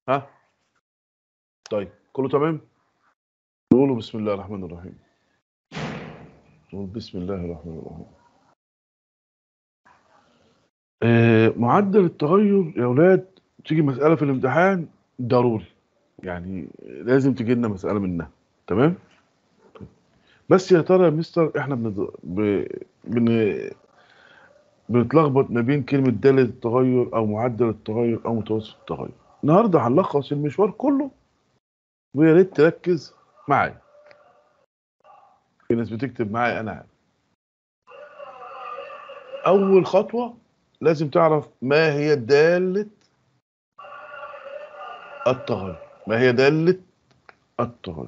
ها طيب كله تمام نقولوا بسم الله الرحمن الرحيم نقول بسم الله الرحمن الرحيم آه معدل التغير يا اولاد تيجي مساله في الامتحان ضروري يعني لازم تجي لنا مساله منها تمام بس يا ترى يا مستر احنا بن... ب... بن... بنتلخبط ما بين كلمه داله التغير او معدل التغير او متوسط التغير النهارده هنلخص المشوار كله ويا ريت تركز معايا في ناس بتكتب معايا انا عارف اول خطوه لازم تعرف ما هي داله التغير ما هي داله التغير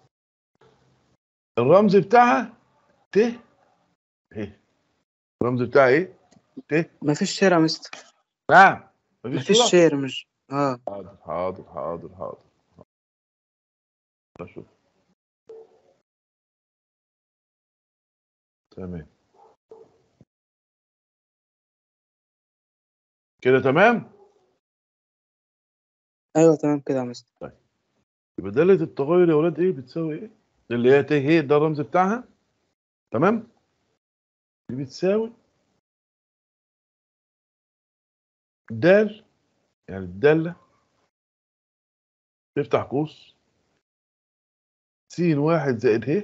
الرمز بتاعها ت ه الرمز بتاعها ايه ت مفيش شير يا مستر نعم مفيش مفيش صورة؟ شير مش اه حاضر حاضر حاضر حاضر اشوف تمام كده تمام ايوه تمام كده يا مستر يبقى دالة التغير يا ولاد ايه بتساوي ايه اللي هي ت ه ده الرمز بتاعها تمام دي بتساوي دال يعني الدالة تفتح قوس س واحد زائد ه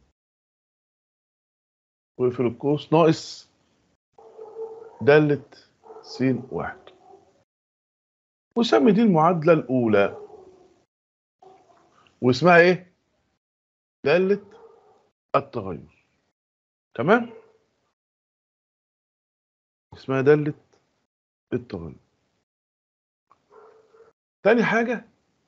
واقفل القوس ناقص دالة س واحد وسمي دي المعادلة الأولى واسمها ايه؟ دالة التغير تمام؟ اسمها دالة التغير تاني حاجة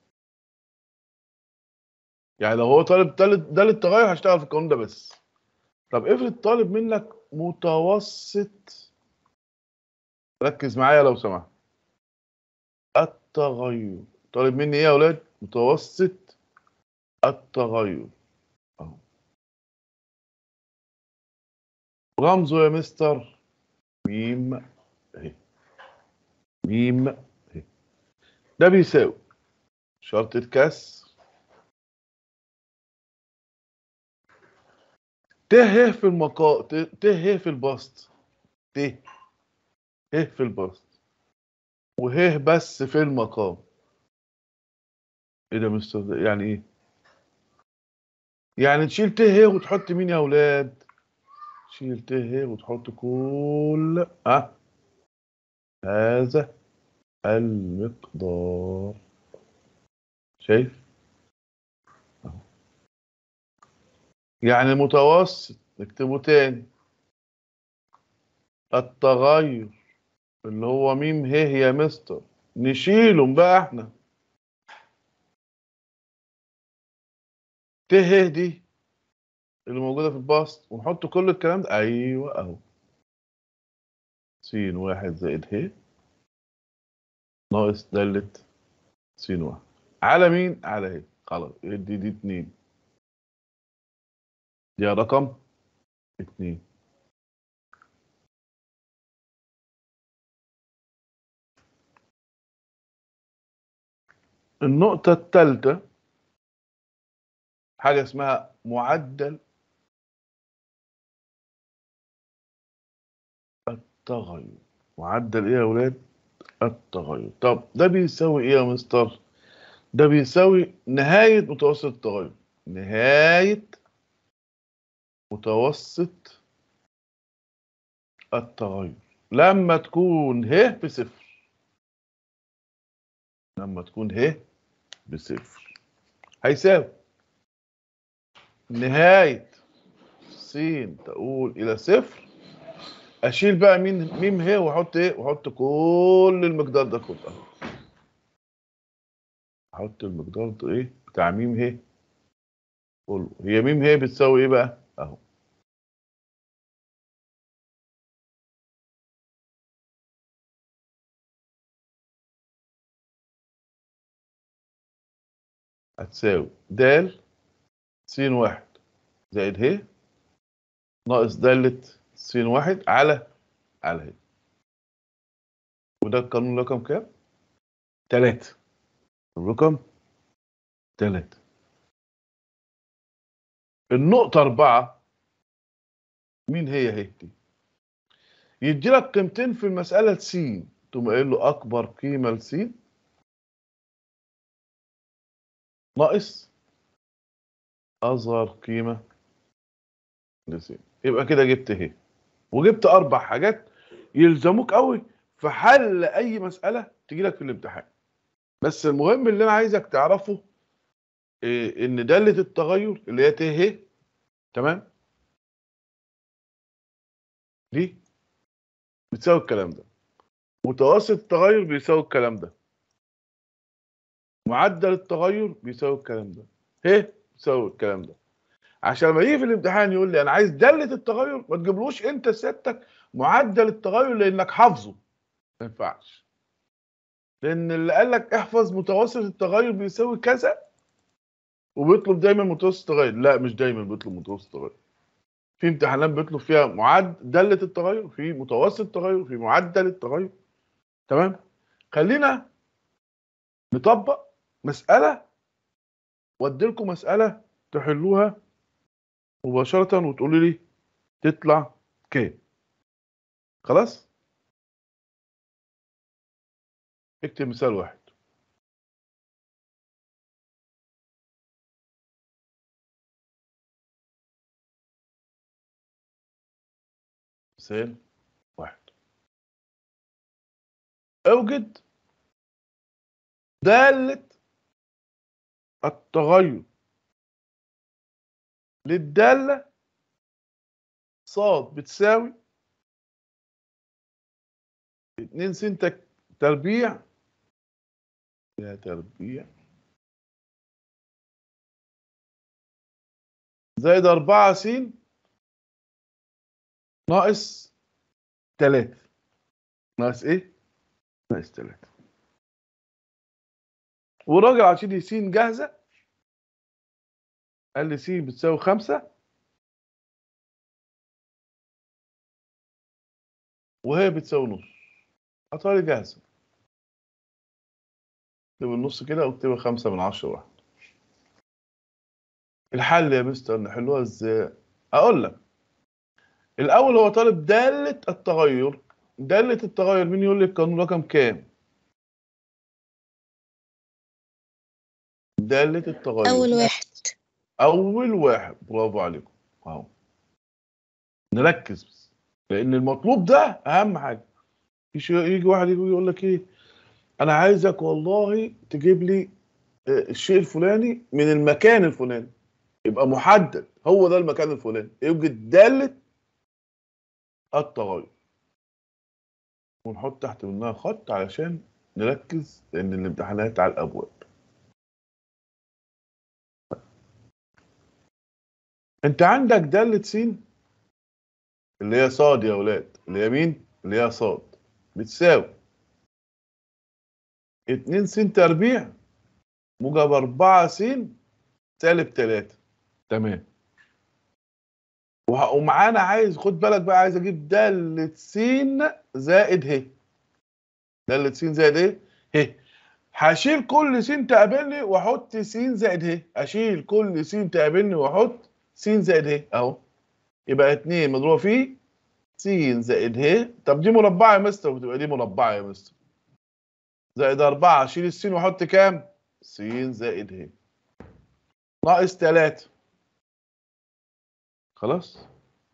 يعني لو هو طالب دالة دالة التغير هشتغل في القانون ده بس طب افرض طالب منك متوسط ركز معايا لو سمحت التغير طالب مني ايه يا اولاد متوسط التغير اهو رمزه يا مستر ميم اهي ميم اهي ده بيساوي شرطة كسر ت ه في المقا ت ت ه في البسط ت ه في البسط وه بس في المقام ايه ده مستر ده؟ يعني ايه يعني تشيل ت ه وتحط مين يا اولاد تشيل ت ه وتحط كل ها هذا المقدار شايف أهو. يعني المتوسط نكتبه تاني التغير اللي هو ميم ه يا مستر نشيله بقى احنا ت ه دي اللي موجودة في البسط ونحط كل الكلام ده ايوه اهو س واحد زائد ه ناقص دالة س واحد على مين؟ على ه خلاص دي دي اتنين دي رقم اتنين النقطة الثالثة حاجة اسمها معدل التغير معدل ايه يا ولاد التغير طب ده بيساوي ايه يا مستر ده بيساوي نهاية متوسط التغير نهاية متوسط التغير لما تكون ه بصفر لما تكون ه بصفر هيساوي نهاية س تقول إلى صفر أشيل بقى مين ميم ه وأحط إيه؟ وأحط كل المقدار ده كله أهو. أحط المقدار ده إيه؟ بتاع ميم ه كله هي ميم ه بتساوي إيه بقى؟ أهو هتساوي د س واحد زائد ه ناقص دالة س واحد على على ه وده القانون رقم كام؟ تلاتة الرقم ثلاثة النقطة أربعة مين هي هي دي؟ يدي لك قيمتين في المسألة س تقوم قايل له أكبر قيمة لس ناقص أصغر قيمة لس يبقى كده جبت هي وجبت أربع حاجات يلزموك قوي في حل أي مسألة تجي لك في الامتحان بس المهم اللي أنا عايزك تعرفه إيه إن دالة التغير اللي هي ت ه تمام دي بتساوي الكلام ده متوسط التغير بيساوي الكلام ده معدل التغير بيساوي الكلام ده ه بيساوي الكلام ده عشان لما يجي في الامتحان يقول لي انا عايز داله التغير ما تجيبلوش انت سيادتك معدل التغير لانك حافظه ما ينفعش لان اللي قال لك احفظ متوسط التغير بيساوي كذا وبيطلب دايما متوسط التغير لا مش دايما بيطلب متوسط التغير في امتحانات بيطلب فيها معدل داله التغير في متوسط التغير في معدل التغير تمام خلينا نطبق مساله وادي لكم مساله تحلوها مباشره وتقولوا لي تطلع كام خلاص اكتب مثال واحد مثال واحد اوجد دالة التغير للدالة صاد بتساوي اتنين س تك- تربيع يا تربيع زائد أربعة س ناقص تلاتة ناقص ايه؟ ناقص تلاتة والراجل عشان دي س جاهزة قال لي س بتساوي خمسة وهي بتساوي نص عطاري جاهزة اكتب النص كده واكتب خمسة من عشرة واحد الحل يا مستر نحلوها ازاي؟ اقول لك الاول هو طالب دالة التغير دالة التغير مين يقول لي القانون رقم كام؟ دالة التغير أول واحد اول واحد برافو عليكم اهو نركز بس لان المطلوب ده اهم حاجه يش- يجي واحد يجي يقول لك ايه انا عايزك والله تجيب لي آه، الشيء الفلاني من المكان الفلاني يبقى محدد هو ده المكان الفلاني يوجد داله التغير ونحط تحت منها خط علشان نركز لان الامتحانات على الابواب انت عندك دالة س اللي هي صاد يا اولاد اللي هي مين اللي هي صاد بتساوي 2 س تربيع موجب 4 س سالب 3 تمام وه- ومعانا عايز خد بالك بقى عايز اجيب دالة س زائد ه دالة س زائد ايه ه هشيل كل س تقابلني واحط س زائد ه اشيل كل س تقابلني واحط س زائد ه اهو يبقى 2 مضروبه في س زائد ه طب دي مربعه يا مستر وتبقى دي مربعه يا مستر زائد 4 اشيل السين واحط كام س زائد ه ناقص 3 خلاص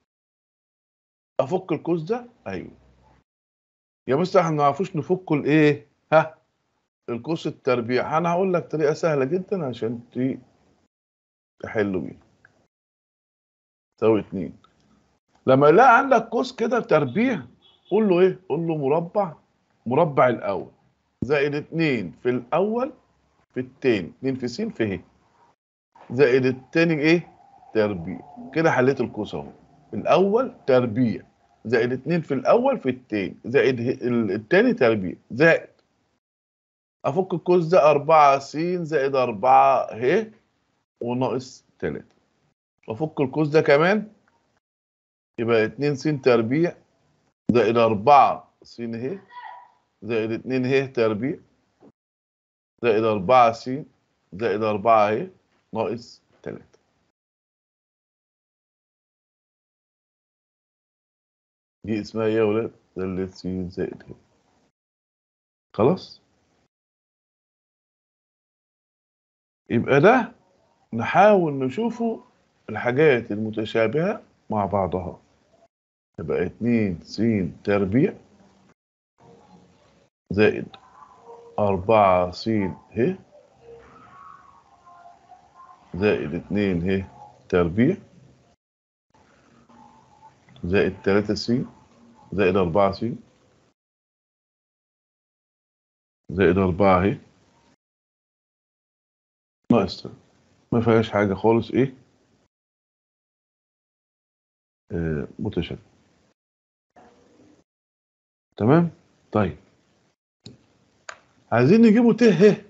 افك القوس ده ايوه يا مستر احنا ما نعرفوش نفك الايه ها القوس التربيع انا هقول لك طريقه سهله جدا عشان ت- تحلوا بيها تساوي 2 لما يلاقي عندك قوس كده تربيع قول له ايه قول له مربع مربع الاول زائد 2 في الاول في التاني 2 في س في ه زائد التاني ايه تربيع كده حليت القوس اهو الاول تربيع زائد 2 في الاول في التاني زائد ه- ال- التاني تربيع زائد افك القوس ده 4 س زائد 4 ه وناقص 3 وافك القوس ده كمان يبقى 2 س تربيع زائد 4 س ه زائد 2 ه تربيع زائد 4 س زائد 4 اهي ناقص 3 دي اسمها ايه يا ولاد؟ دالة س زائد ه خلاص؟ يبقى ده نحاول نشوفه الحاجات المتشابهة مع بعضها يبقى 2 س تربيع زائد أربعة س ه زائد اتنين ه تربيع زائد تلاتة س زائد أربعة س زائد أربعة ه ناقص تلاتة. ما فيهاش حاجة خالص إيه آه متشابه تمام طيب عايزين نجيبه ت ه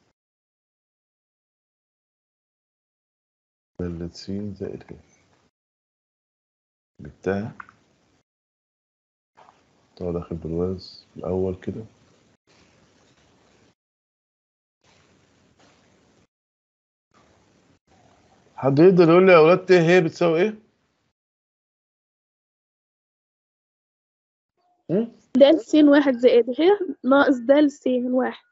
دالة س زائد ه جبتها طبعا داخل بالواز الأول كده حد يقدر يقول لي يا أولاد ت ه بتساوي إيه؟ هم؟ د س واحد زائد ه ناقص د س واحد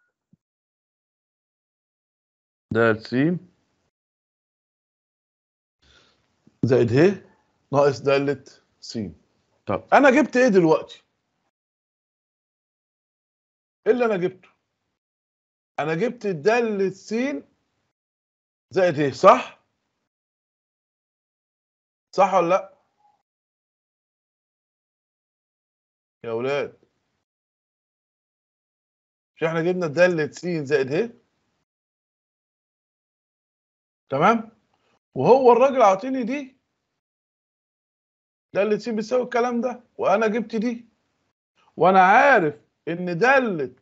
دال س زائد ه ناقص دالة س طب أنا جبت إيه دلوقتي؟ إيه اللي أنا جبته؟ أنا جبت دالة س زائد ه صح؟ صح ولا لأ؟ يا أولاد مش إحنا جبنا دالة س زائد ه؟ تمام؟ وهو الراجل عاطيني دي دالة س بتساوي الكلام ده وانا جبت دي وانا عارف ان دالة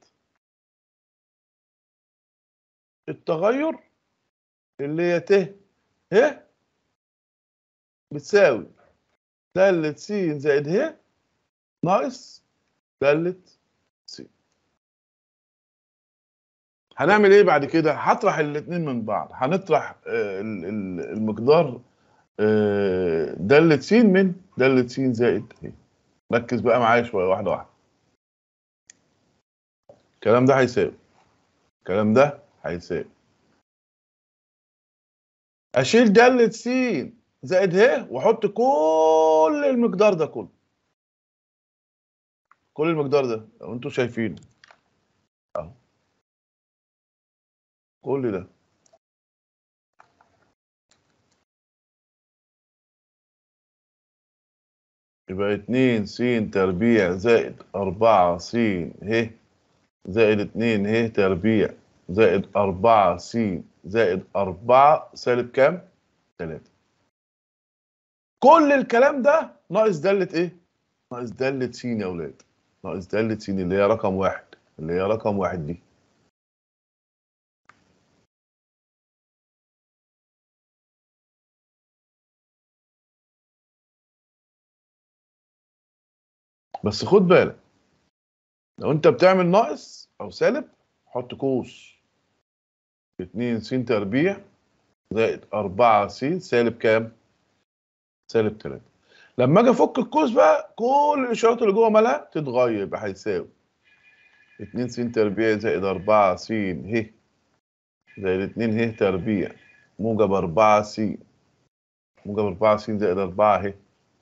التغير اللي هي ت ه بتساوي دالة س زائد ه ناقص دالة س هنعمل ايه بعد كده هطرح الاتنين من بعض هنطرح آه، ال- ال- المقدار آه، دالة س من دالة س زائد ه ركز بقى معايا شويه واحده واحده الكلام ده هيساوي الكلام ده هيساوي اشيل دالة س زائد ه واحط كل المقدار ده كله كل المقدار ده لو انتوا شايفينه اهو كل ده يبقى اتنين س تربيع زائد أربعة س ه زائد اتنين ه تربيع زائد أربعة س زائد أربعة سالب كام؟ تلاتة كل الكلام ده ناقص دالة ايه؟ ناقص دالة س يا ولاد ناقص دالة س اللي هي رقم واحد اللي هي رقم واحد دي بس خد بالك لو انت بتعمل ناقص او سالب حط قوس 2 س تربيع زائد 4 س سالب كام؟ سالب 3 لما اجي افك القوس بقى كل الاشارات اللي جوه مالها تتغير يبقى هيساوي 2 س تربيع زائد 4 س ه زائد 2 ه تربيع موجب 4 س موجب 4 س زائد 4 ه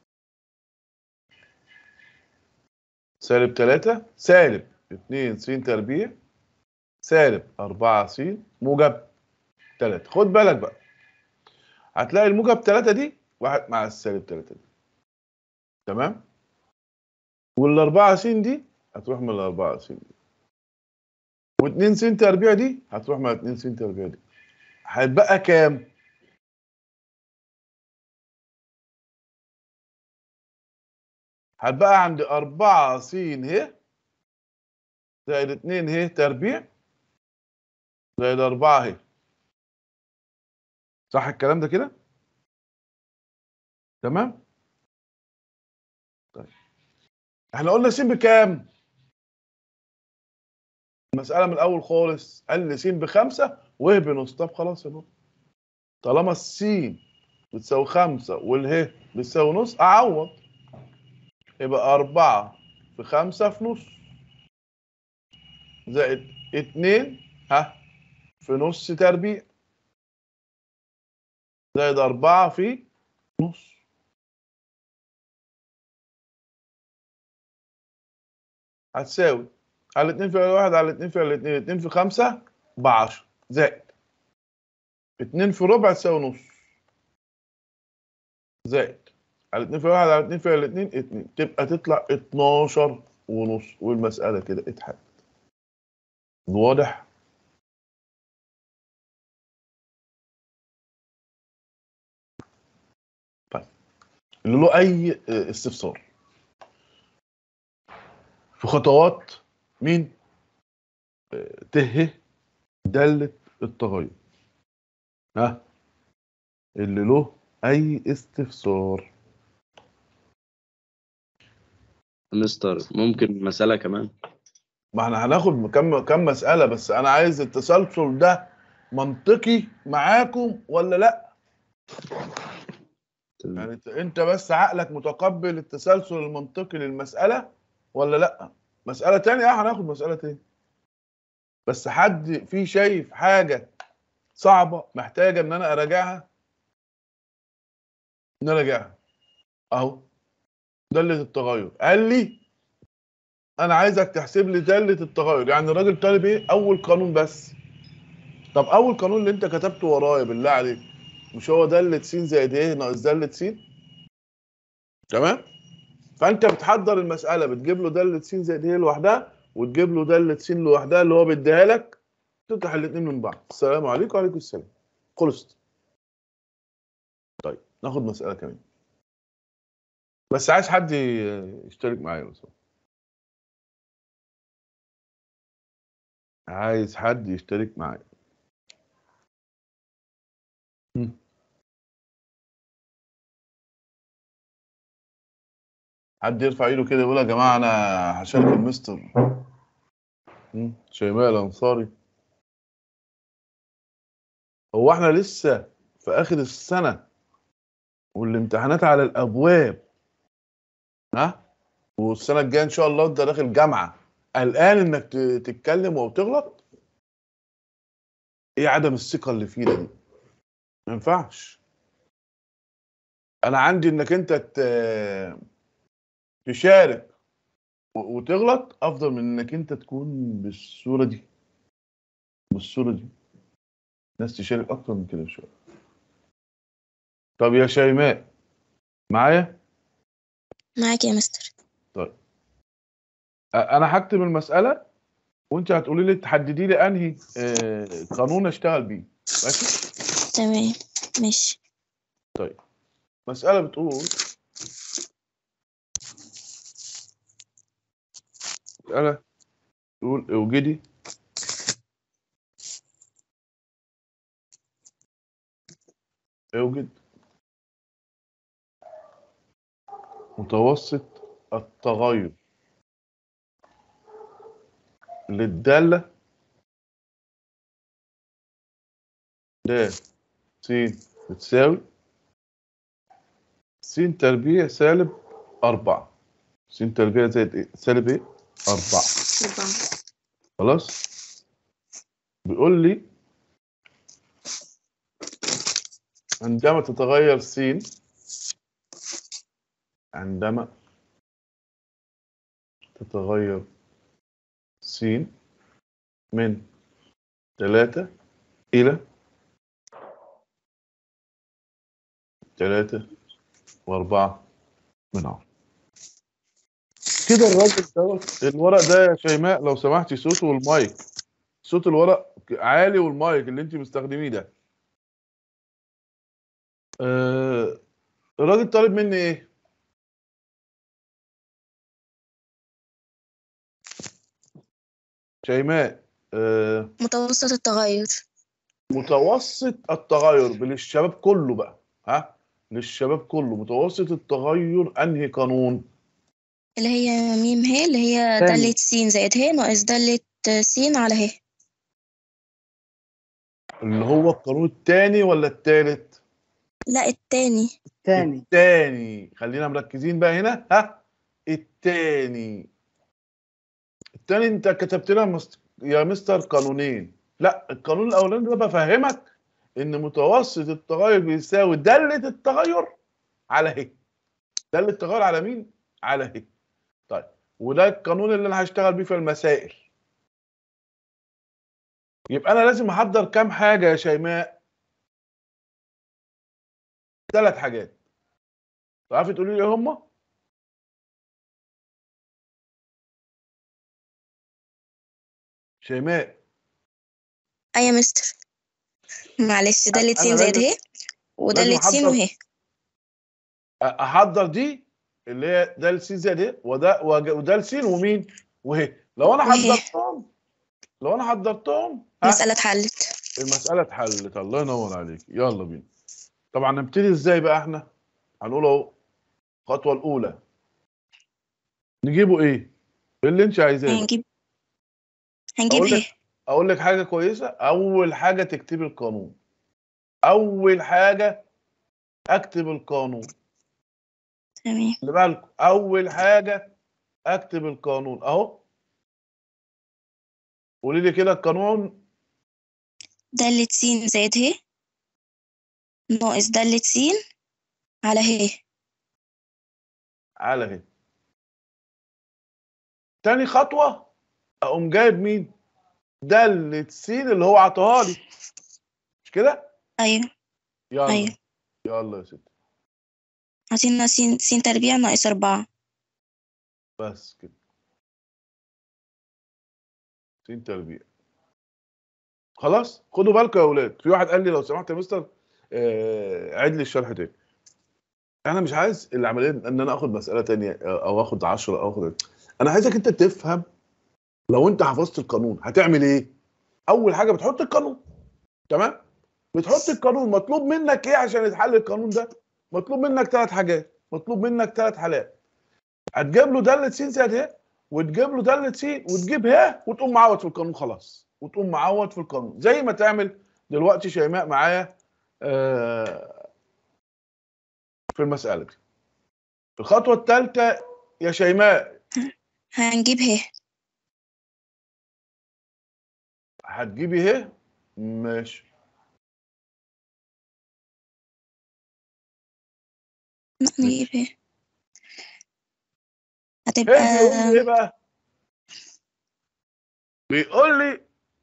سالب 3 سالب 2 س تربيع سالب 4 س موجب 3 خد بالك بقى هتلاقي الموجب 3 دي واحد مع السالب 3 دي تمام والأربعة س دي هتروح من الأربعة س دي واتنين س تربيع دي هتروح مع اتنين س تربيع دي هيتبقى كام؟ هتبقى عند أربعة س ه زائد اتنين ه تربيع زائد أربعة ه صح الكلام ده كده؟ تمام؟ طيب احنا قلنا س بكام؟ المسألة من الأول خالص قال لي س بخمسة وه بنص طب خلاص يا بابا طالما السين بتساوي خمسة والهه بتساوي نص أعوض يبقى أربعة في خمسة في نص زائد اتنين ها في نص تربيع زائد أربعة في نص هتساوي على اتنين فعل واحد على اتنين فعل اتنين اتنين في خمسة بعشرة زائد اتنين في ربع تساوي نص زائد على اتنين فعل واحد على اتنين فعل اتنين اتنين تبقى تطلع اتناشر ونص والمسألة كده اتحلت واضح؟ طيب اللي له أي اه، استفسار في خطوات مين؟ اه، ته دالة التغير ها اللي له أي استفسار مستر ممكن مسألة كمان ما احنا هناخد كم كم مسألة بس أنا عايز التسلسل ده منطقي معاكم ولا لأ؟ تمام. يعني انت- انت بس عقلك متقبل التسلسل المنطقي للمسألة ولا لا مسألة تانية اه هناخد مسألة تانية بس حد في شايف حاجة صعبة محتاجة ان انا اراجعها نراجعها اهو دالة التغير قال لي انا عايزك تحسب لي دالة التغير يعني الراجل طالب ايه اول قانون بس طب اول قانون اللي انت كتبته ورايا بالله عليك مش هو دالة س زائد ايه ناقص دالة س تمام فانت بتحضر المسألة بتجيب له دالة س زائد ايه لوحدها وتجيب له دالة س لوحدها اللي هو بيديها لك تفتح الاثنين من بعض السلام عليكم وعليكم السلام خلصت طيب ناخد مسألة كمان بس عايز حد ي- يشترك معايا لو سمحت. عايز حد يشترك معايا مم. حد يرفع ايده كده يقول يا جماعه انا هشارك المستر مم. شيماء الانصاري هو احنا لسه في اخر السنه والامتحانات على الابواب ها والسنه الجايه ان شاء الله انت داخل جامعه قلقان انك ت- تتكلم او تغلط ايه عدم الثقه اللي فينا دي ما ينفعش انا عندي انك انت ت- تشارك و- وتغلط افضل من انك انت تكون بالصوره دي بالصوره دي ناس تشارك اكتر من كده بشويه طب يا شيماء معايا معاك يا مستر أ- انا هكتب المساله وانت هتقولي لي تحددي لي انهي آه، قانون اشتغل بيه ماشي تمام ماشي مساله بتقول مساله تقول اوجدي اوجد متوسط التغير للدالة د س بتساوي س تربيع سالب أربعة س تربيع زائد إيه؟ سالب إيه؟ أربعة أربعة خلاص بيقول لي عندما تتغير س عندما تتغير س من ثلاثة إلى ثلاثة وأربعة من عشرة كده الراجل دوت الورق ده يا شيماء لو سمحتي صوته والمايك صوت الورق عالي والمايك اللي انت مستخدميه ده آه الراجل طالب مني ايه شيماء آه متوسط التغير متوسط التغير للشباب كله بقى ها للشباب كله متوسط التغير انهي قانون اللي هي ميم ه اللي هي تاني. دالة س زائد ه ناقص دالة س على ه اللي هو القانون الثاني ولا الثالث لا التاني تاني الثاني خلينا مركزين بقى هنا ها الثاني الثاني انت كتبت لنا مست... يا مستر قانونين لا القانون الاولاني ده بفهمك ان متوسط التغير بيساوي دالة التغير على ه دالة التغير على مين على ه طيب وده القانون اللي انا هشتغل بيه في المسائل يبقى انا لازم احضر كام حاجه يا شيماء ثلاث حاجات تعرفي تقولي لي ايه هما شيماء أي يا مستر معلش دالة س أنا زائد لازم- ه ودالة س أحضر- وه احضر دي اللي هي ده السين زائد ايه وده وج- وده السين ومين وهي لو انا وهي. حضرتهم لو انا حضرتهم ها المسألة اتحلت المساله اتحلت الله ينور عليك يلا بينا طبعا نبتدي ازاي بقى احنا هنقول اهو الخطوه الاولى نجيبه ايه اللي انت عايزاه بقى. هنجيب هنجيب أقول ه لك اقول لك حاجه كويسه اول حاجه تكتبي القانون اول حاجه اكتب القانون تمام خلي بالكم اول حاجه اكتب القانون اهو قولي لي كده القانون دالة س زائد ه ناقص دالة س على ه على هنا تاني خطوه اقوم جايب مين دالة س اللي هو عطاها لي مش كده أيوه يلا أيوه يلا يا ستي عطينا س س تربيع ناقص أربعة بس كده سين تربيع خلاص خدوا بالكم يا اولاد في واحد قال لي لو سمحت يا مستر آه، عيد لي الشرح تاني انا مش عايز العمليه ان انا اخد مساله تانية آه، او اخد 10 او اخد انا عايزك انت تفهم لو انت حفظت القانون هتعمل ايه اول حاجه بتحط القانون تمام بتحط القانون مطلوب منك ايه عشان يتحل القانون ده مطلوب منك ثلاث حاجات مطلوب منك ثلاث حالات هتجيب له داله س زائد ه وتجيب له داله س وتجيب ه وتقوم معوض في القانون خلاص وتقوم معوض في القانون زي ما تعمل دلوقتي شيماء معايا آه، في المساله دي الخطوه الثالثه يا شيماء هنجيب ه هتجيبي ه ماشي نجيب ه ه هتبقى بيقول لي ايه بقى بيقول لي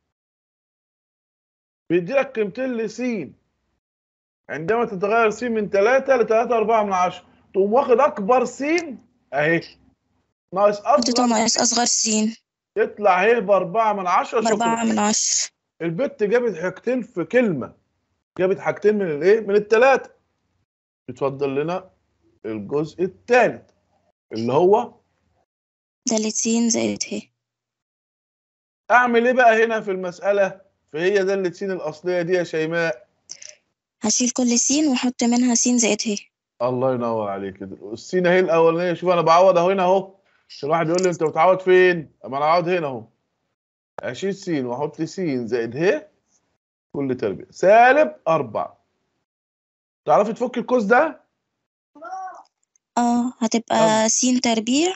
بيدي لك قيمتين ل س عندما تتغير س من 3 ل 3 4 من 10 تقوم واخد اكبر س اهي ناقص حطيته اصغر ناقص أصغر س يطلع ه ب 4 من 10 بأربعة شكرا من عشرة البت جابت حاجتين في كلمه جابت حاجتين من الايه من الثلاثه يتفضل لنا الجزء الثالث اللي هو دالة س زائد ه اعمل ايه بقى هنا في المساله فهي ده اللي سين الاصليه دي يا شيماء هشيل كل س وأحط منها س زائد ه الله ينور عليك كده السين اهي الاولانيه شوف انا بعوض اهو هنا اهو عشان الواحد يقول لي انت بتعوض فين؟ اما انا اقعد هنا اهو اشيل س واحط س زائد ه كل تربيع سالب 4 تعرفي تفك القوس ده؟ اه هتبقى س تربيع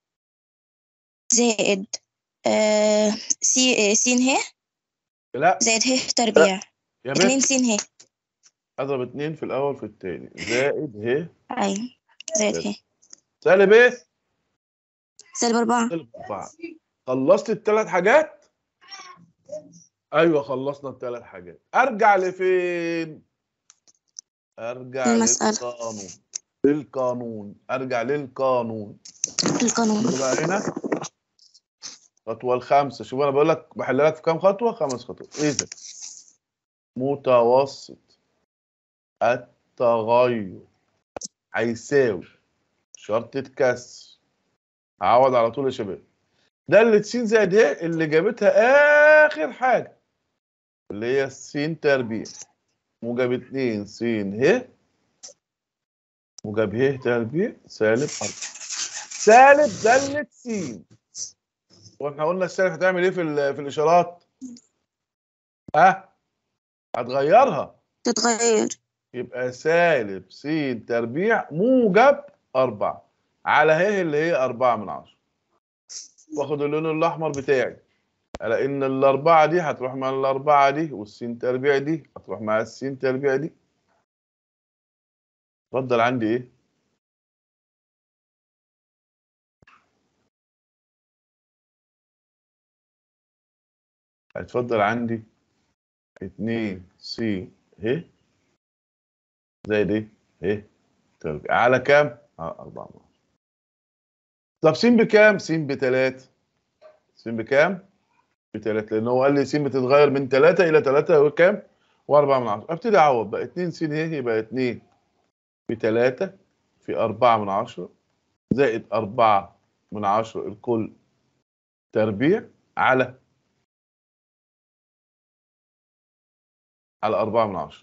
زائد آه س س ه لا زائد ه تربيع يا اتنين بنت س ه اضرب اتنين في الاول في التاني زائد ه أيوة زائد ه سالب ايه؟ سالب أربعة سالب 4 خلصت الثلاث حاجات؟ ايوه خلصنا الثلاث حاجات ارجع لفين؟ ارجع للمسألة. للقانون للقانون ارجع للقانون القانون شوف بقى هنا الخطوه الخامسه شوف انا بقول لك بحل لك في كام خطوه خمس خطوات اذا متوسط التغير هيساوي شرطة كسر هعوض على طول يا شباب ده اللي س زائد ه اللي جابتها اخر حاجه اللي هي السين تربيع موجب 2 س ه موجب ه تربيع سالب 4 سالب دالة س واحنا قلنا السالب هتعمل ايه في ال- في الاشارات ها هتغيرها تتغير يبقى سالب س تربيع موجب أربعة على ه اللي هي أربعة من عشرة واخد اللون الأحمر بتاعي على إن الأربعة دي هتروح مع الأربعة دي والسين تربيع دي هتروح مع السين تربيع دي اتفضل عندي إيه؟ هتفضل عندي اتنين س ه زائد ايه؟ ايه؟ تربيع على كام؟ على أربعة من عشرة. طب س بكام؟ س بتلاتة. س بكام؟ بتلاتة لأن هو قال لي س بتتغير من تلاتة إلى تلاتة وكام؟ وأربعة من عشرة. أبتدي أعوض بقى اتنين س ه يبقى اتنين بتلاتة في أربعة من عشرة زائد أربعة من عشرة الكل تربيع على على أربعة من عشرة.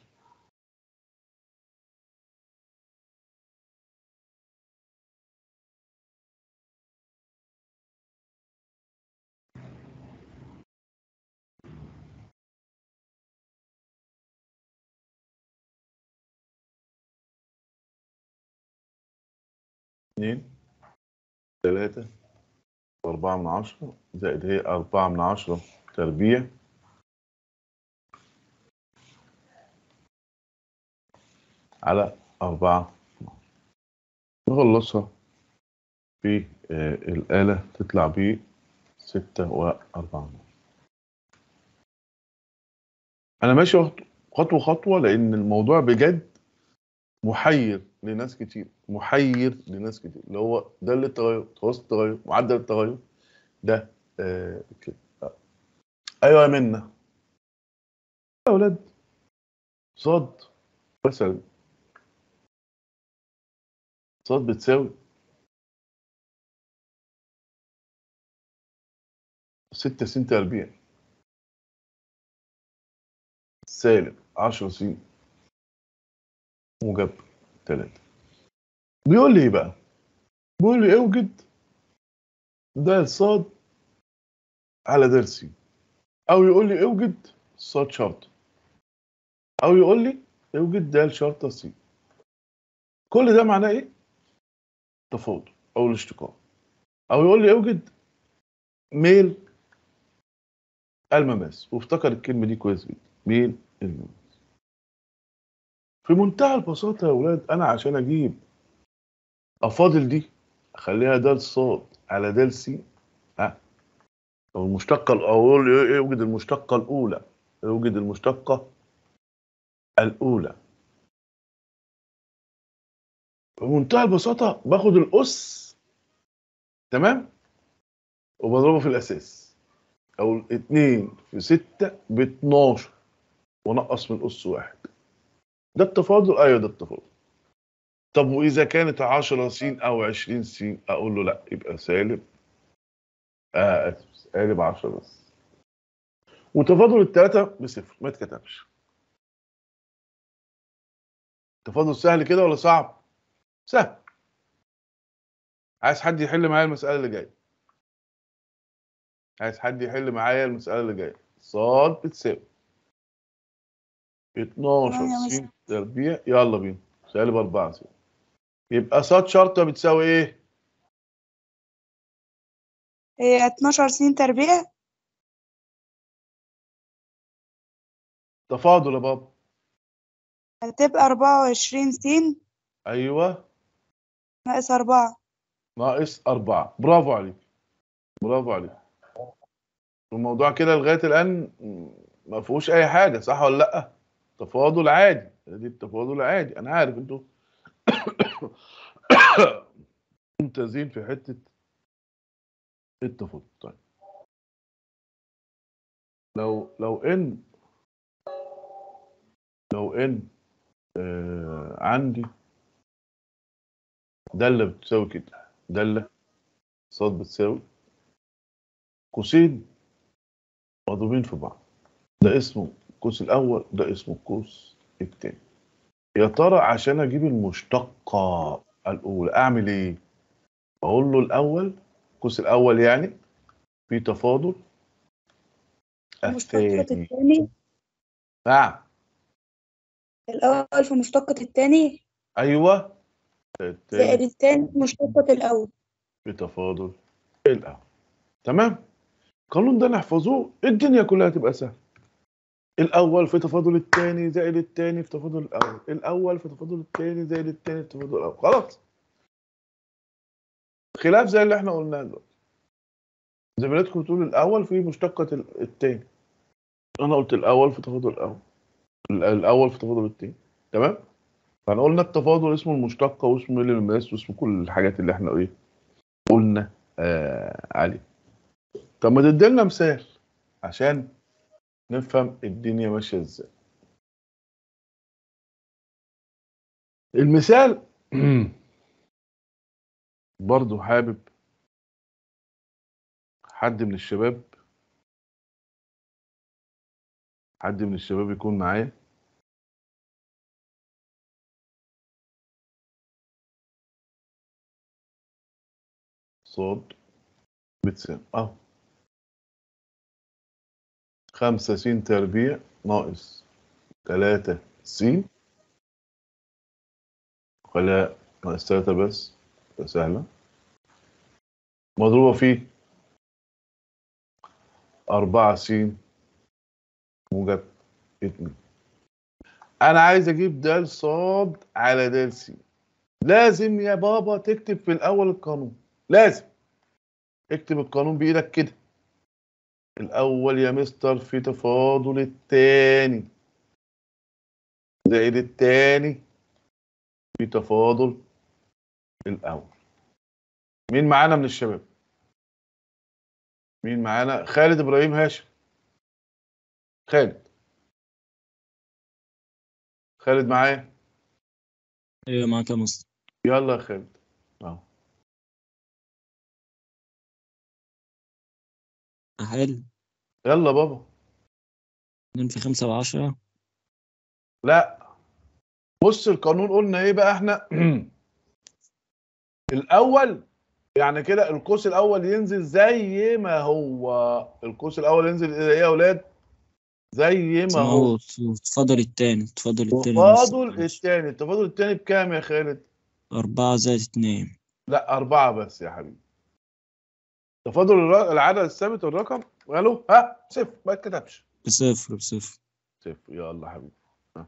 اتنين تلاتة وأربعة من عشرة زائد هي أربعة من عشرة تربيع على أربعة من عشرة. نخلصها في آه، الآلة تطلع ب ستة وأربعة من عشرة. أنا ماشي خطوة خطوة لأن الموضوع بجد محير لناس كتير محير لناس كتير اللي هو ده اللي التغير متوسط التغير معدل التغير ده آه كده آه. ايوه يا منى يا اولاد صاد مثلا صاد بتساوي ستة س تربيع سالب عشرة س موجب تلاتة بيقول لي ايه بقى؟ بيقول لي اوجد ده صاد على درسي او يقول لي اوجد صاد شرطة او يقول لي اوجد د شرطة سي كل ده معناه ايه؟ تفاضل او الاشتقاق او يقول لي اوجد ميل المماس وافتكر الكلمة دي كويس جدا ميل المماس في منتهى البساطة يا ولاد أنا عشان أجيب أفاضل دي أخليها د صاد على د س ها أو المشتقة ال- أو أقول إيه- يوجد المشتقة الأولى يوجد المشتقة الأولى بمنتهى البساطة باخد الأس تمام وبضربه في الأساس أو اتنين في ستة ب 12 ونقص من أس واحد ده التفاضل ايوه ده التفاضل طب واذا كانت 10 س او 20 س اقول له لا يبقى سالب آه اسف سالب 10 بس وتفاضل الثلاثه بصفر ما اتكتبش تفاضل سهل كده ولا صعب سهل عايز حد يحل معايا المساله اللي جايه عايز حد يحل معايا المساله اللي جايه صاد بتساوي 12 تمام يا س مستر. تربيع يلا بينا سالب 4 س يبقى صاد شرطه بتساوي ايه؟ هي 12 س تربيع تفاضل يا بابا هتبقى 24 س ايوه ناقص 4 ناقص 4 برافو عليك برافو عليك الموضوع كده لغايه الان ما فيهوش اي حاجه صح ولا لا تفاضل عادي دي التفاضل عادي انا عارف انتوا ممتازين في حته التفاضل طيب لو لو ان لو ان آه عندي داله بتساوي كده داله صاد بتساوي قوسين مضروبين في بعض ده اسمه القوس الاول ده اسمه القوس الثاني يا ترى عشان اجيب المشتقه الاولى اعمل ايه اقول له الاول القوس الاول يعني في تفاضل مشتقة الثاني التاني نعم الأول في مشتقة التاني ايوه زائد الثاني التاني في مشتقة الأول في تفاضل الاول تمام القانون ده نحفظوه الدنيا كلها تبقى سهله الاول في تفاضل الثاني زائد الثاني في تفاضل الاول الاول في تفاضل الثاني زائد الثاني في تفاضل الاول خلاص خلاف زي اللي احنا قلناه دلوقتي زميلتكم بتقول الاول في مشتقة ال- الثاني انا قلت الاول في تفاضل الاول ال- الاول في تفاضل الثاني تمام فاحنا قلنا التفاضل اسمه المشتقة واسمه الماس واسمه كل الحاجات اللي احنا ايه قلنا آه عليه طب ما تديلنا مثال عشان نفهم الدنيا ماشية ازاي المثال برضو حابب حد من الشباب حد من الشباب يكون معايا صاد بتساوي اهو خمسة س تربيع ناقص تلاتة س ولا ناقص تلاتة بس ده سهلة مضروبة في أربعة س موجب اتنين أنا عايز أجيب د صاد على د س لازم يا بابا تكتب في الأول القانون لازم اكتب القانون بإيدك كده الأول يا مستر في تفاضل التاني زائد التاني في تفاضل الأول مين معانا من الشباب؟ مين معانا؟ خالد إبراهيم هاشم خالد خالد معايا ايوه معاك يا مصطفى يلا يا خالد اهو أحل يلا بابا اتنين في خمسة وعشرة لا بص القانون قلنا ايه بقى احنا الاول يعني كده القوس الاول ينزل زي ما هو القوس الاول ينزل ايه يا اولاد زي ما هو هو تفضل التاني تفضل التاني تفاضل التاني التفاضل التاني بكام يا خالد أربعة زائد اتنين لا أربعة بس يا حبيبي تفاضل الر- العدد الثابت الرقم قالوا ها صفر ما اتكتبش بصفر بصفر صفر يلا حبيبي ها.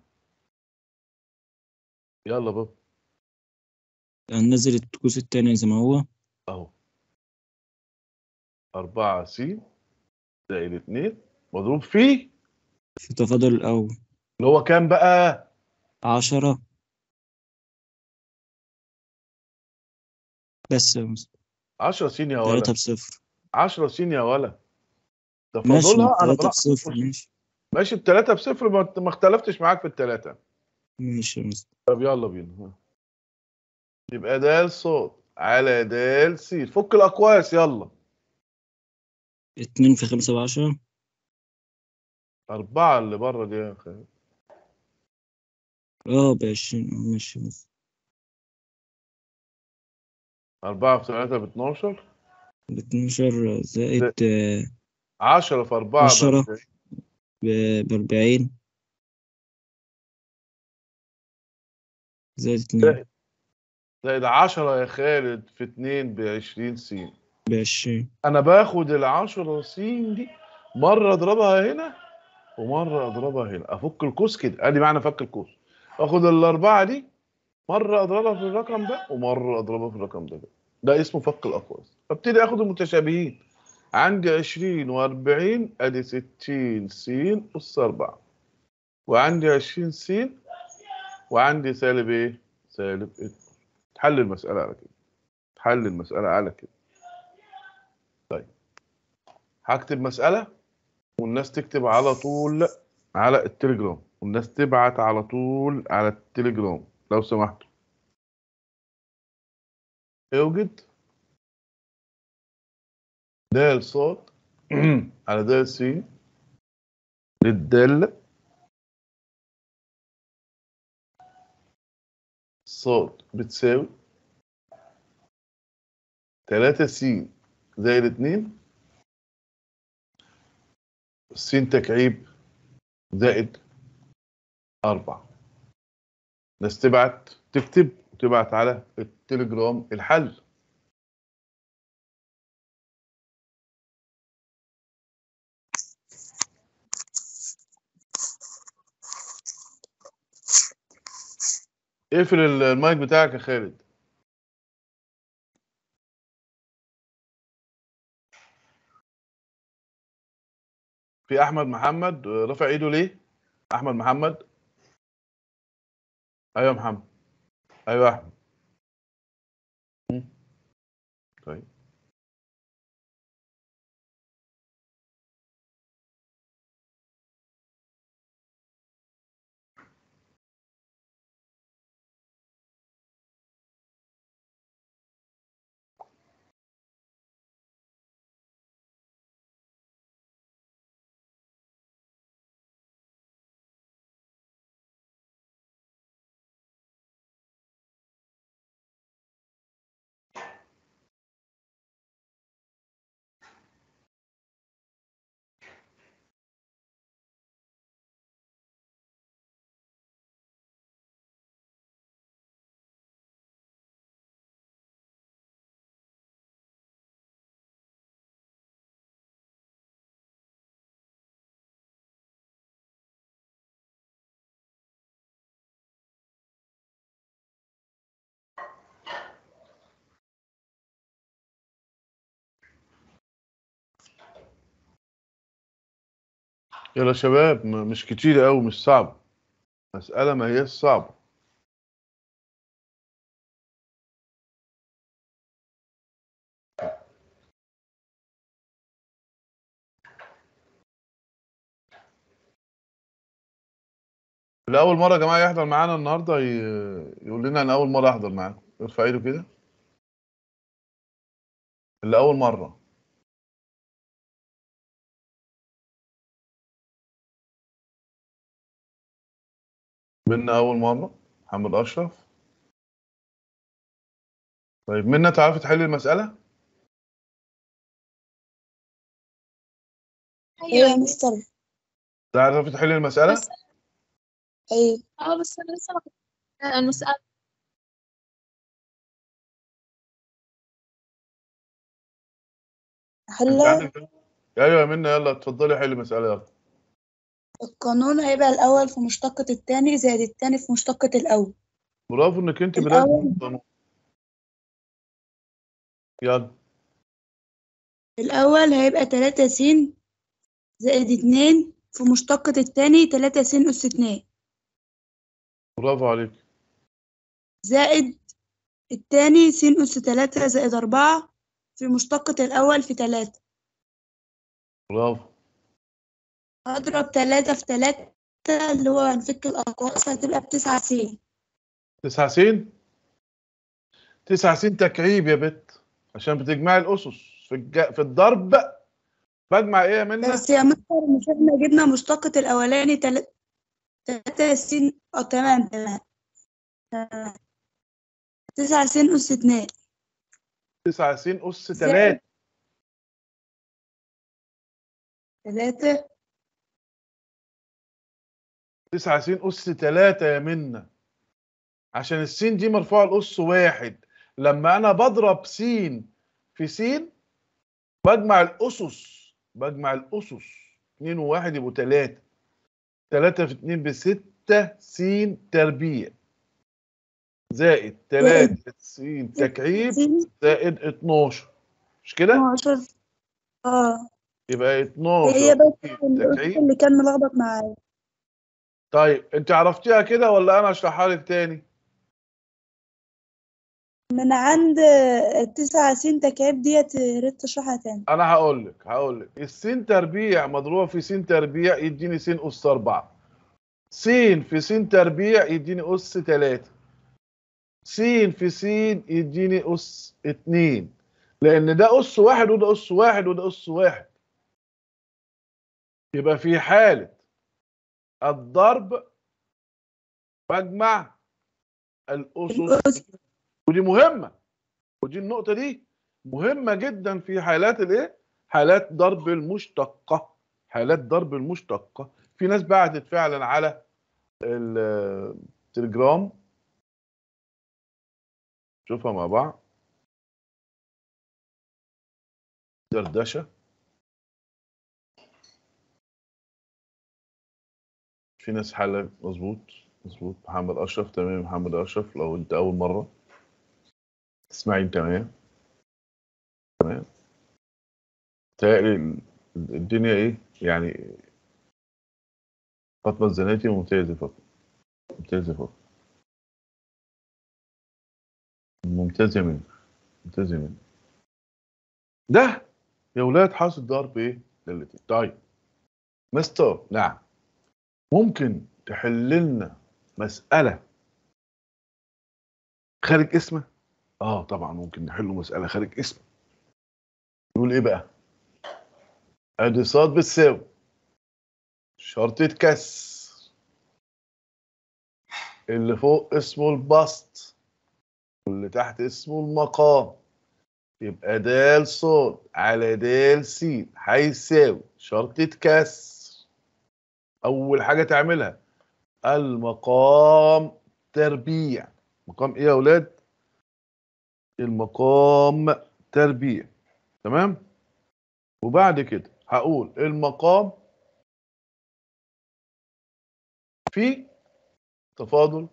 يلا بابا هننزل القوس التاني زي ما هو اهو أربعة س زائد اتنين مضروب فيه في تفاضل الأول اللي هو كام بقى؟ عشرة بس يا مصطفى 10 س يا تلاتة ولا بصفر 10 س يا ولا ماشي تفاضلها انا تلاتة براحتي بصفر بص. ماشي ماشي التلاتة بصفر ما ما اختلفتش معاك في التلاتة ماشي يا مصطفى طب يلا بينا ها. يبقى د صوت على د س فك الأقواس يلا اتنين في خمسة وعشرة أربعة اللي بره دي يا أخي اه بعشرين اه ماشي يا مصطفى أربعة في ثلاثة باتناشر باتناشر زائد آه، عشرة في أربعة عشرة. بأربعين. ب- بأربعين زائد اتنين زائد عشرة يا خالد في اتنين بعشرين س بعشرين أنا باخد العشرة س دي مرة أضربها هنا ومرة أضربها هنا أفك القوس كده أدي معنى فك القوس آخد الأربعة دي مرة أضربها في الرقم ده ومرة أضربها في الرقم ده ده اسمه فك الأقواس أبتدي آخد المتشابهين عندي عشرين وأربعين أدي ستين س أس أربعة وعندي عشرين س وعندي سالب إيه؟ سالب اتنين تحل المسألة على كده تحل المسألة على كده طيب هكتب مسألة والناس تكتب على طول على التليجرام والناس تبعت على طول على التليجرام لو سمحتوا اوجد د صاد على د س للدالة صاد بتساوي تلاتة س زائد اتنين س تكعيب زائد أربعة ناس تبعت تكتب وتبعت على التليجرام الحل اقفل المايك بتاعك يا خالد في احمد محمد رافع ايده ليه احمد محمد ايوه يا محمد ايوه يا احمد مم. طيب يلا يا شباب م- مش كتير قوي مش صعب مسألة ما هي صعبة اللي أول مرة يا جماعة يحضر معانا النهاردة ي- يقول لنا أنا أول مرة أحضر معاكم ارفع إيده كده اللي أول مرة منا أول مرة محمد أشرف طيب منا تعرفي تحلي المسألة؟ ايوه يا مستر تعرفي تحلي المسألة؟ بس- ايوه اه بس انا لسه ما كنت المسألة أنت حلة عندك أيوة يا منا يلا اتفضلي حلي مسألة يلا القانون هيبقى الأول في مشتقة التاني زائد التاني في مشتقة الأول برافو إنك أنت بدأت الأول. بالقانون. يلا الأول هيبقى تلاتة س زائد اتنين في مشتقة التاني تلاتة س أس اتنين برافو عليك زائد التاني س أس تلاتة زائد أربعة في مشتقة الأول في تلاتة برافو هضرب تلاتة في تلاتة اللي هو هنفك الأقواس هتبقى بتسعة س تسعة سين تسعة سين تكعيب يا بت عشان بتجمعي الأسس في الج... في الضرب بجمع إيه يا منا؟ بس يا مستر مش احنا جبنا مشتقة الأولاني تل- تلاتة س اه تمام تمام تمام تسعة س أس اتنين تسعة سين أس زائد. تلاتة تلاتة تسعة سين أس تلاتة يا منا عشان السين دي مرفوعة الأس واحد لما أنا بضرب سين في سين بجمع الأسس بجمع الأسس اتنين وواحد يبقوا تلاتة تلاتة في اتنين بستة سين تربيع زائد تلاتة سين تكعيب س زائد اتناشر مش كده؟ 12 اه يبقى هي اتناشر بس سين الأس تكعيب اللي كان ملخبط معايا طيب انت عرفتيها كده ولا انا اشرحها لك تاني؟ من عند التسعة س تكعيب ديت يا ريت تشرحها تاني انا هقول لك هقول لك السين تربيع مضروبه في سين تربيع يديني سين اس 4 سين في سين تربيع يديني اس 3 سين في سين يديني اس 2 لان ده اس واحد وده اس واحد وده اس واحد يبقى في حاله الضرب بجمع الاسس الأس ودي مهمة ودي النقطة دي مهمة جدا في حالات الايه؟ حالات ضرب المشتقة حالات ضرب المشتقة في ناس بعتت فعلا على التليجرام شوفها مع بعض دردشة في ناس حالة مظبوط مظبوط محمد أشرف تمام محمد أشرف لو أنت أول مرة اسماعيل تمام تمام تهيألي ال- الدنيا إيه يعني فاطمة الزناتي ممتازة فاطمة ممتازة فاطمة ممتازة منك ممتازة منك ده يا ولاد حاصل ضرب ايه دالتين طيب مستر نعم ممكن تحل لنا مسألة خارج اسمه اه طبعا ممكن نحل مسألة خارج اسمه يقول ايه بقى ادي صاد بتساوي شرطة كسر اللي فوق اسمه البسط واللي تحت اسمه المقام يبقى د صاد على د س هيساوي شرطة كسر أول حاجة تعملها المقام تربيع مقام إيه يا أولاد؟ المقام تربيع تمام؟ وبعد كده هقول المقام في تفاضل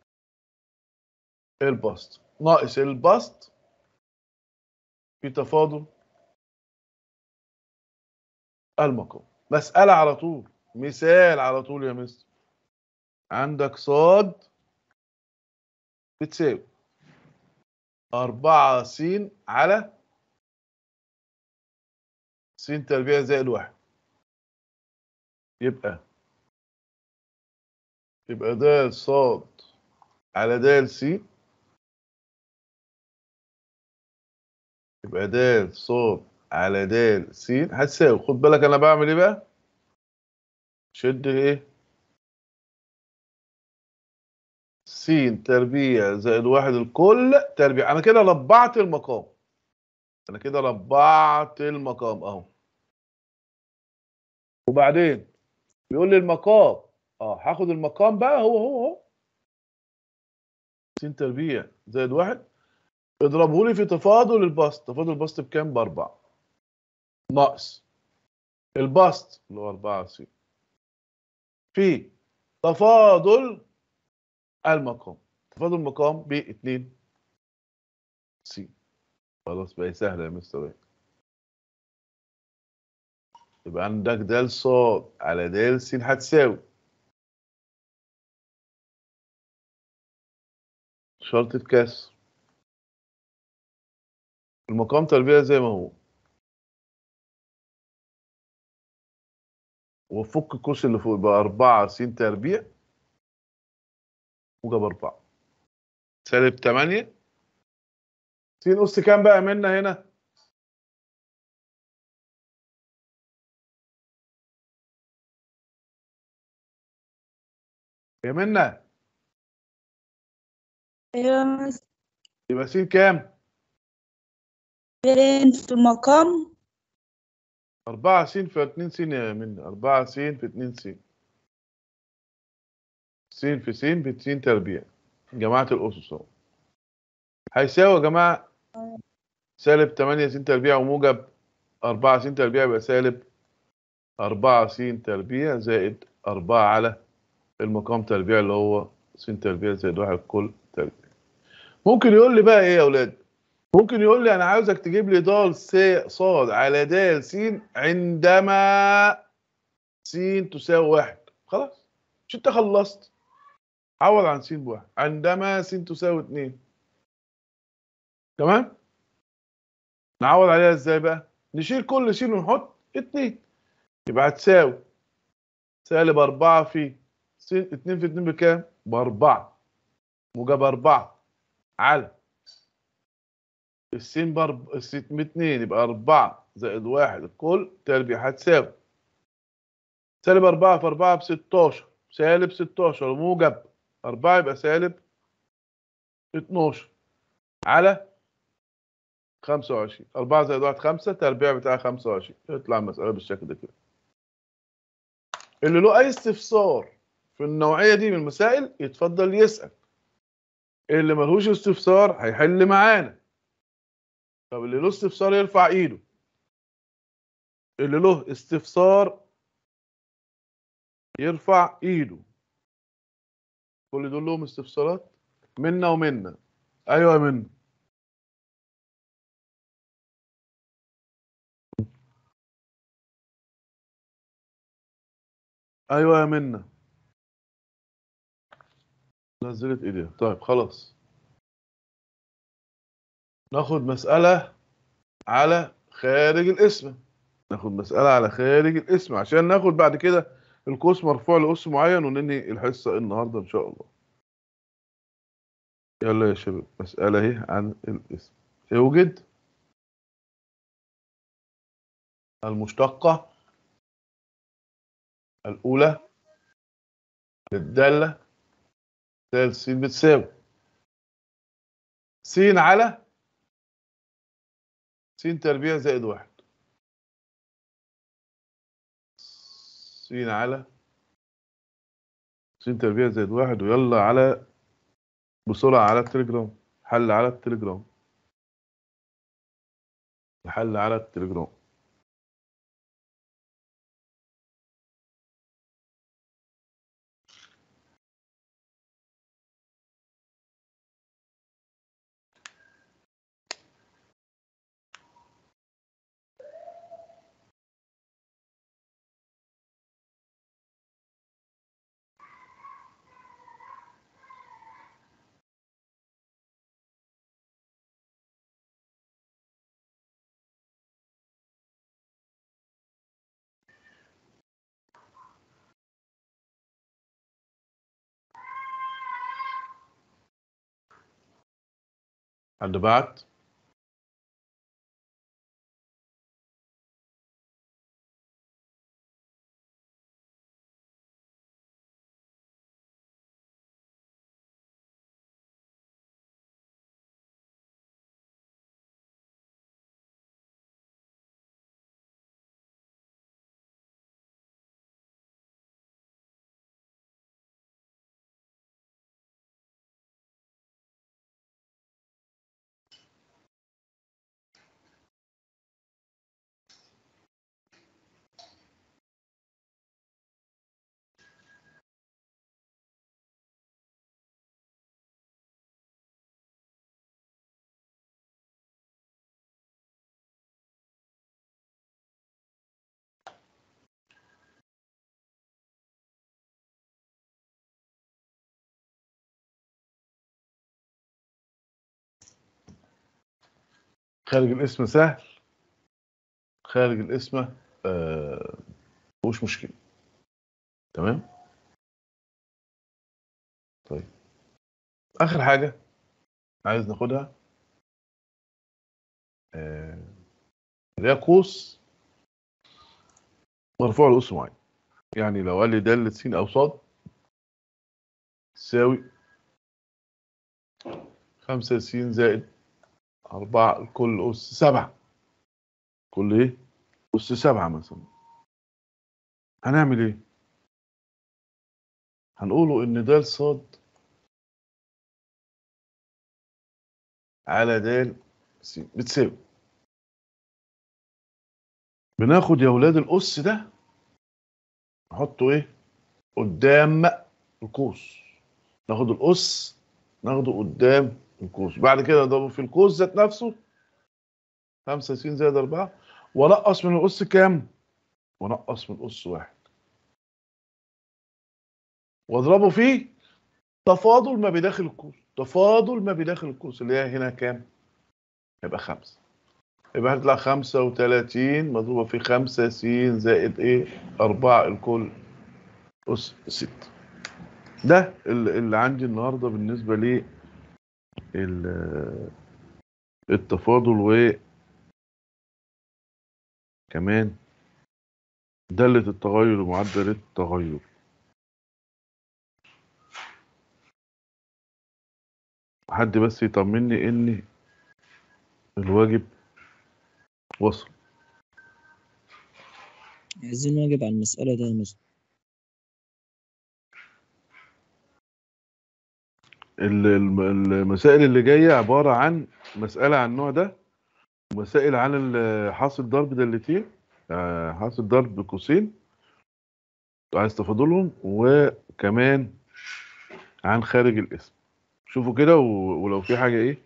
البسط ناقص البسط في تفاضل المقام مسألة على طول مثال على طول يا مستر عندك صاد بتساوي أربعة س على س تربيع زائد واحد يبقى يبقى د صاد على د س يبقى د صاد على د س هتساوي خد بالك انا بعمل ايه بقى شد ايه س تربيع زائد واحد الكل تربيع انا كده ربعت المقام انا كده ربعت المقام اهو وبعدين بيقول لي المقام اه هاخد المقام بقى هو هو هو س تربيع زائد واحد اضربه لي في تفاضل البسط تفاضل البسط بكام باربعة ناقص البسط اللي هو 4 س في تفاضل المقام تفاضل المقام ب 2 س خلاص بقى سهلة يا مستر إيه. يبقى عندك د ص على د س هتساوي شرطة كسر المقام تربيع زي ما هو وفك القوس اللي فوق يبقى 4 س تربيع موجب 4 سالب 8 س أس كام بقى منا هنا؟ يا منا أيوة يا مستر يبقى س كام؟ فين في المقام 4 س في 2 س يا منا 4 س في 2 س س في س ب س تربيع جماعة الأسس أهو هيساوي يا جماعة سالب 8 س تربيع وموجب 4 س تربيع يبقى سالب 4 س تربيع زائد 4 على المقام تربيع اللي هو س تربيع زائد 1 كل تربيع ممكن يقول لي بقى ايه يا اولاد ممكن يقول لي انا عاوزك تجيب لي د س صاد على د س عندما س تساوي واحد خلاص مش انت خلصت عوض عن س بواحد عندما س تساوي اتنين تمام نعوض عليها ازاي بقى نشيل كل س ونحط اتنين يبقى هتساوي سالب أربعة في س اتنين في اتنين بكام؟ بأربعة موجب أربعة على السين بارب السين باتنين يبقى أربعة زائد واحد الكل تربيع هتساوي سالب أربعة في أربعة بستاشر سالب ستاشر موجب أربعة يبقى سالب اتناشر على خمسة وعشرين أربعة زائد واحد خمسة تربيع بتاع خمسة وعشرين يطلع المسألة بالشكل ده كده اللي له اي استفسار في النوعيه دي من المسائل يتفضل يسال اللي ملهوش استفسار هيحل معانا طب اللي له استفسار يرفع ايده اللي له استفسار يرفع ايده كل دول لهم استفسارات منا ومنا ايوه يا منا ايوه يا منا نزلت ايديها طيب خلاص ناخد مسألة على خارج الاسم ناخد مسألة على خارج الاسم عشان ناخد بعد كده القوس مرفوع لأس معين وننهي الحصة النهاردة إن شاء الله يلا يا شباب مسألة اهي عن الاسم يوجد المشتقة الأولى للدالة ثالث س بتساوي س على س تربيع زائد واحد س على س تربيع زائد واحد ويلا على بسرعة على التليجرام حل على التليجرام الحل على التليجرام حد بعت خارج الاسم سهل خارج الاسم آه مش مشكلة تمام طيب آخر حاجة عايز ناخدها آه، اللي هي قوس مرفوع لأس معين يعني لو قال لي دالة س أو صاد تساوي خمسة س زائد أربعة كل أس سبعة كل إيه؟ أس سبعة مثلا هنعمل إيه؟ هنقوله إن د صاد على د س بتساوي بناخد يا ولاد الأس ده نحطه إيه؟ قدام القوس ناخد الأس ناخده قدام القوس بعد كده نضربه في القوس ذات نفسه 5 س زائد 4 ونقص من الأس كام؟ ونقص من الأس واحد واضربه فيه تفاضل ما بداخل القوس تفاضل ما بداخل القوس اللي هي هنا كام؟ يبقى 5 يبقى هتطلع 35 مضروبة في 5 س زائد ايه؟ 4 الكل أس 6 ده اللي اللي عندي النهارده بالنسبة لي ال- التفاضل و كمان دالة التغير ومعدل التغير حد بس يطمني ان الواجب وصل عايزين واجب على المسألة ده يا مستر ال- الم- المسائل اللي جايه عباره عن مساله عن النوع ده ومسائل عن ال- حاصل ضرب دالتين آه، حاصل ضرب قوسين عايز تفاضلهم وكمان عن خارج الاسم شوفوا كده و- ولو في حاجه ايه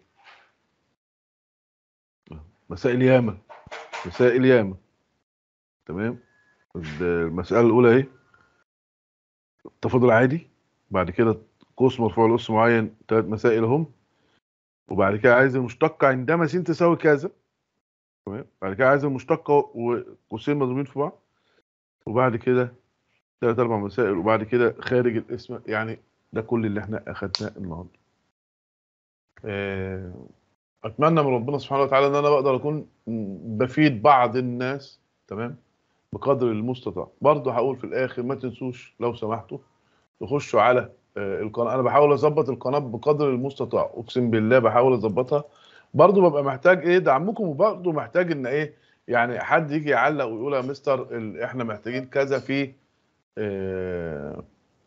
مسائل ياما مسائل ياما تمام المساله الاولى ايه تفاضل عادي بعد كده قوس مرفوع لأس معين ثلاث مسائل هم وبعد كده عايز المشتقة عندما س تساوي كذا تمام بعد كده عايز المشتقة وقوسين مضروبين في بعض وبعد كده ثلاث أربع مسائل وبعد كده خارج الاسم يعني ده كل اللي احنا أخدناه النهارده. آه، أتمنى من ربنا سبحانه وتعالى إن أنا بقدر أكون بفيد بعض الناس تمام بقدر المستطاع برضه هقول في الآخر ما تنسوش لو سمحتوا تخشوا على آه، القناه انا بحاول اظبط القناه بقدر المستطاع اقسم بالله بحاول اظبطها برضو ببقى محتاج ايه دعمكم وبرضو محتاج ان ايه يعني حد يجي يعلق ويقول يا مستر ال- احنا محتاجين كذا في آه،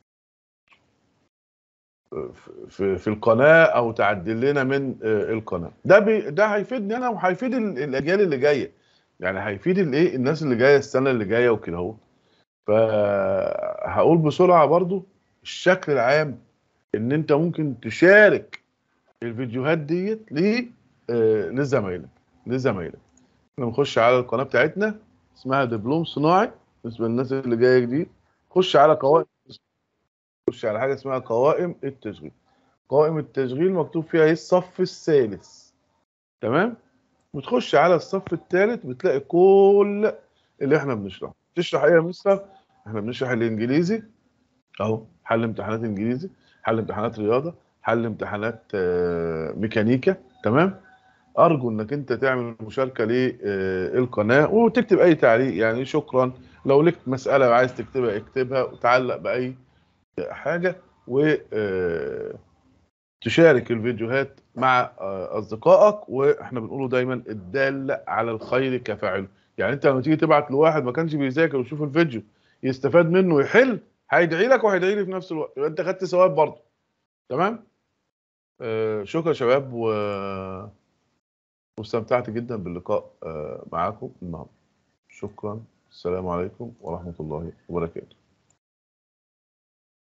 في في القناه او تعدل لنا من آه، القناه ده بي ده هيفيدني انا وهيفيد ال- الاجيال اللي جايه يعني هيفيد الايه الناس اللي جايه السنه اللي جايه وكده اهو فهقول بسرعه برضو الشكل العام ان انت ممكن تشارك الفيديوهات ديت ل آه، لزمايلك لزمايلك احنا بنخش على القناه بتاعتنا اسمها دبلوم صناعي بالنسبه للناس اللي جايه جديد خش على قوائم خش على حاجه اسمها قوائم التشغيل قوائم التشغيل مكتوب فيها ايه الصف الثالث تمام بتخش على الصف الثالث بتلاقي كل اللي احنا بنشرحه تشرح ايه يا مستر احنا بنشرح الانجليزي اهو حل امتحانات انجليزي حل امتحانات رياضه حل امتحانات آه، ميكانيكا تمام ارجو انك انت تعمل مشاركه للقناه وتكتب اي تعليق يعني شكرا لو لك مساله عايز تكتبها اكتبها وتعلق باي حاجه و آه، تشارك الفيديوهات مع آه، اصدقائك واحنا بنقوله دايما الدال على الخير كفاعله يعني انت لما تيجي تبعت لواحد ما كانش بيذاكر ويشوف الفيديو يستفاد منه ويحل هيدعي لك وهيدعي لي في نفس الوقت يبقى انت خدت ثواب برضه تمام آه شكرا يا شباب و... واستمتعت جدا باللقاء آه معاكم النهارده شكرا السلام عليكم ورحمه الله وبركاته